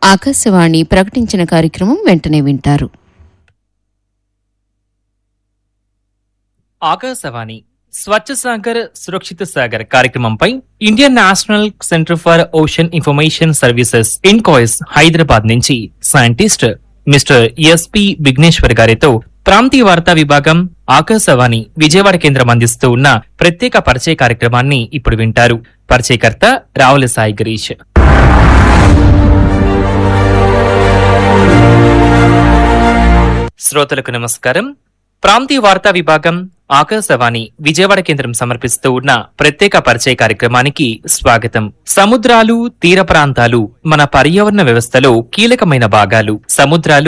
ఆకాశవాణి ప్రకటించిన కార్యక్రమం వెంటనే వింటారు ఆకాశవాణి స్వచ్ఛ సాగర్ సురక్షిత సాగర్ కార్యక్రమంపై Indian national centre for ocean information services INCOIS Hyderabad నుంచి సైంటిస్ట్ మిస్టర్ ఎస్పి విఘ్నేశ్వర్ గారితో ప్రాంతీయ వార్తా విభాగం ఆకాశవాణి విజయవాడ కేంద్రం అందిస్తూ ఉన్న ప్రత్యేక పరిచయ కార్యక్రమాన్ని ఇప్పుడు వింటారు పరిచయకర్త రావుల సాయి గిరీష్ శ్రోతలకు నమస్కారం ప్రాంతీయ వార్తా విభాగం ఆకాశవాణి విజయవాడ కేంద్రం సమర్పిస్తూ ఉన్న ప్రత్యేక పరిచయ కార్యక్రమానికి స్వాగతం సముద్రాలు తీర ప్రాంతాలు మన పర్యావరణ వ్యవస్థలో కీలకమైన భాగాలు సముద్రాలు